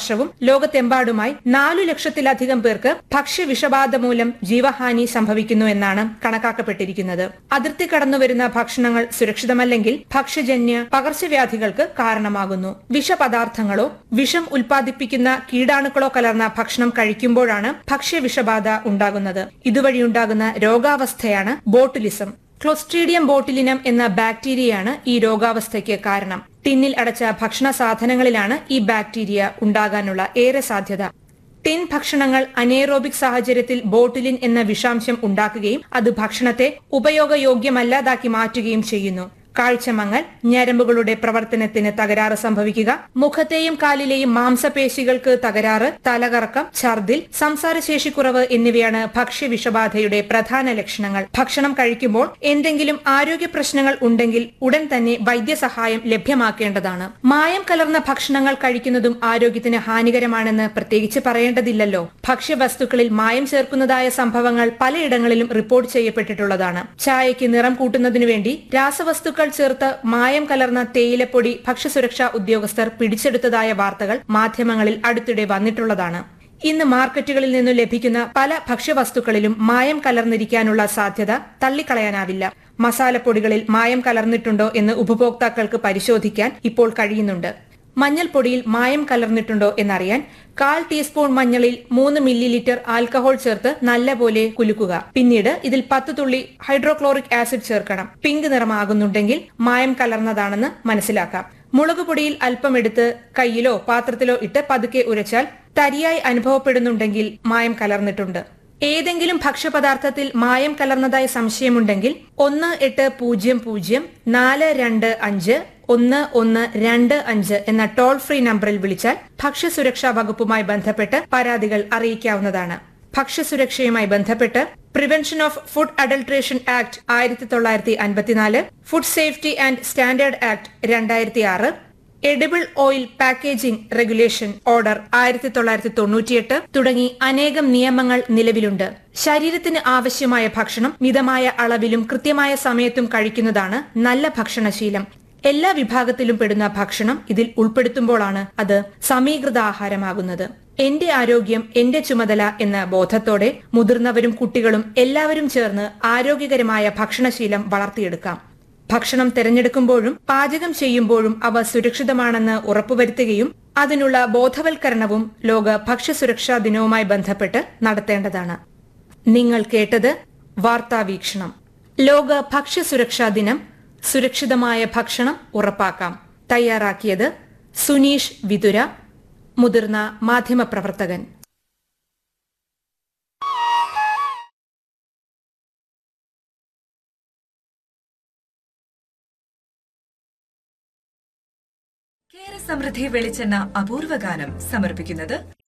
വർഷവും ലോകത്തെമ്പാടുമായി നാലു ലക്ഷത്തിലധികം പേർക്ക് ഭക്ഷ്യവിഷബാധ മൂലം ജീവഹാനി സംഭവിക്കുന്നു എന്നാണ് കണക്കാക്കപ്പെട്ടിരിക്കുന്നത് അതിർത്തി കടന്നുവരുന്ന ഭക്ഷണങ്ങൾ സുരക്ഷിതമല്ലെങ്കിൽ ഭക്ഷ്യജന്യ പകർച്ചവ്യാധികൾക്ക് കാരണമാകുന്നു വിഷപദാർത്ഥങ്ങളോ വിഷം ഉൽപ്പാദിപ്പിക്കുന്ന കീടാണുക്കളോ കലർന്ന ഭക്ഷണം കഴിക്കുമ്പോഴാണ് ഭക്ഷ്യവിഷബാധ ഉണ്ടാകുന്നത് ഇതുവഴിയുണ്ടാകുന്ന രോഗാവസ്ഥയാണ് ബോട്ടുലിസം ക്ലോസ്ട്രീഡിയം ബോട്ടിലിനം എന്ന ബാക്ടീരിയയാണ് ഈ രോഗാവസ്ഥയ്ക്ക് കാരണം ടിന്നിൽ അടച്ച ഭക്ഷണ സാധനങ്ങളിലാണ് ഈ ബാക്ടീരിയ ഉണ്ടാകാനുള്ള ഏറെ സാധ്യത ടിൻ ഭക്ഷണങ്ങൾ അനേറോബിക് സാഹചര്യത്തിൽ ബോട്ടിലിൻ എന്ന വിഷാംശം ഉണ്ടാക്കുകയും അത് ഭക്ഷണത്തെ ഉപയോഗയോഗ്യമല്ലാതാക്കി മാറ്റുകയും ചെയ്യുന്നു കാഴ്ചമങ്ങൽ ഞരമ്പുകളുടെ പ്രവർത്തനത്തിന് തകരാറ് സംഭവിക്കുക മുഖത്തെയും കാലിലെയും മാംസപേശികൾക്ക് തകരാറ് തലകറക്കം ഛർദിൽ സംസാരശേഷിക്കുറവ് എന്നിവയാണ് ഭക്ഷ്യവിഷബാധയുടെ പ്രധാന ലക്ഷണങ്ങൾ ഭക്ഷണം കഴിക്കുമ്പോൾ എന്തെങ്കിലും ആരോഗ്യ പ്രശ്നങ്ങൾ ഉണ്ടെങ്കിൽ ഉടൻ തന്നെ വൈദ്യസഹായം ലഭ്യമാക്കേണ്ടതാണ് മായം കലർന്ന ഭക്ഷണങ്ങൾ കഴിക്കുന്നതും ആരോഗ്യത്തിന് ഹാനികരമാണെന്ന് പ്രത്യേകിച്ച് പറയേണ്ടതില്ലല്ലോ ഭക്ഷ്യവസ്തുക്കളിൽ മായം ചേർക്കുന്നതായ സംഭവങ്ങൾ പലയിടങ്ങളിലും റിപ്പോർട്ട് ചെയ്യപ്പെട്ടിട്ടുള്ളതാണ് ചായയ്ക്ക് നിറം കൂട്ടുന്നതിനു വേണ്ടി രാസവസ്തുക്കൾ ചേർത്ത് മായം കലർന്ന തേയിലപ്പൊടി ഭക്ഷ്യസുരക്ഷാ ഉദ്യോഗസ്ഥർ പിടിച്ചെടുത്തതായ വാർത്തകൾ മാധ്യമങ്ങളിൽ അടുത്തിടെ വന്നിട്ടുള്ളതാണ് ഇന്ന് മാർക്കറ്റുകളിൽ നിന്നു ലഭിക്കുന്ന പല ഭക്ഷ്യവസ്തുക്കളിലും മായം കലർന്നിരിക്കാനുള്ള സാധ്യത തള്ളിക്കളയാനാവില്ല മസാലപ്പൊടികളിൽ മായം കലർന്നിട്ടുണ്ടോ എന്ന് ഉപഭോക്താക്കൾക്ക് പരിശോധിക്കാൻ ഇപ്പോൾ കഴിയുന്നുണ്ട് മഞ്ഞൾപ്പൊടിയിൽ മായം കലർന്നിട്ടുണ്ടോ എന്നറിയാൻ കാൽ ടീസ്പൂൺ മഞ്ഞളിൽ മൂന്ന് മില്ലി ലിറ്റർ ആൽക്കഹോൾ ചേർത്ത് നല്ലപോലെ കുലുക്കുക പിന്നീട് ഇതിൽ പത്ത് തുള്ളി ഹൈഡ്രോക്ലോറിക് ആസിഡ് ചേർക്കണം പിങ്ക് നിറമാകുന്നുണ്ടെങ്കിൽ മായം കലർന്നതാണെന്ന് മനസ്സിലാക്കാം മുളക് പൊടിയിൽ അല്പം എടുത്ത് കയ്യിലോ പാത്രത്തിലോ ഇട്ട് പതുക്കെ ഉരച്ചാൽ തരിയായി അനുഭവപ്പെടുന്നുണ്ടെങ്കിൽ മായം കലർന്നിട്ടുണ്ട് ഏതെങ്കിലും ഭക്ഷ്യപദാർത്ഥത്തിൽ മായം കലർന്നതായി സംശയമുണ്ടെങ്കിൽ ഒന്ന് എട്ട് പൂജ്യം പൂജ്യം നാല് രണ്ട് അഞ്ച് ഒന്ന് ഒന്ന് രണ്ട് അഞ്ച് എന്ന ടോൾ ഫ്രീ നമ്പറിൽ വിളിച്ചാൽ ഭക്ഷ്യസുരക്ഷാ വകുപ്പുമായി ബന്ധപ്പെട്ട് പരാതികൾ അറിയിക്കാവുന്നതാണ് ഭക്ഷ്യസുരക്ഷയുമായി ബന്ധപ്പെട്ട് prevention of food adulteration act ആയിരത്തി തൊള്ളായിരത്തി അൻപത്തിനാല് food safety and standard act രണ്ടായിരത്തി ആറ് edible oil packaging regulation order ആയിരത്തി തൊള്ളായിരത്തി തൊണ്ണൂറ്റിയെട്ട് തുടങ്ങി അനേകം നിയമങ്ങൾ നിലവിലുണ്ട് ശരീരത്തിന് ആവശ്യമായ ഭക്ഷണം മിതമായ അളവിലും കൃത്യമായ സമയത്തും കഴിക്കുന്നതാണ് നല്ല ഭക്ഷണശീലം എല്ലാ വിഭാഗത്തിലും പെടുന്ന ഭക്ഷണം ഇതിൽ ഉൾപ്പെടുത്തുമ്പോഴാണ് അത് സമീകൃത ആഹാരമാകുന്നത് എന്റെ ആരോഗ്യം എന്റെ ചുമതല എന്ന ബോധത്തോടെ മുതിർന്നവരും കുട്ടികളും എല്ലാവരും ചേർന്ന് ആരോഗ്യകരമായ ഭക്ഷണശീലം വളർത്തിയെടുക്കാം ഭക്ഷണം തിരഞ്ഞെടുക്കുമ്പോഴും പാചകം ചെയ്യുമ്പോഴും അവ സുരക്ഷിതമാണെന്ന് ഉറപ്പുവരുത്തുകയും അതിനുള്ള ബോധവൽക്കരണവും ലോക ഭക്ഷ്യസുരക്ഷാ ദിനവുമായി ബന്ധപ്പെട്ട് നടത്തേണ്ടതാണ് നിങ്ങൾ കേട്ടത് വാർത്താ വീക്ഷണം ലോക ഭക്ഷ്യസുരക്ഷാ ദിനം സുരക്ഷിതമായ ഭക്ഷണം ഉറപ്പാക്കാം തയ്യാറാക്കിയത് സുനീഷ് വിതുര മുതിർന്ന മാധ്യമപ്രവർത്തകൻ കേര സമൃദ്ധി വെളിച്ചെണ്ണ അപൂർവ ഗാനം സമർപ്പിക്കുന്നത്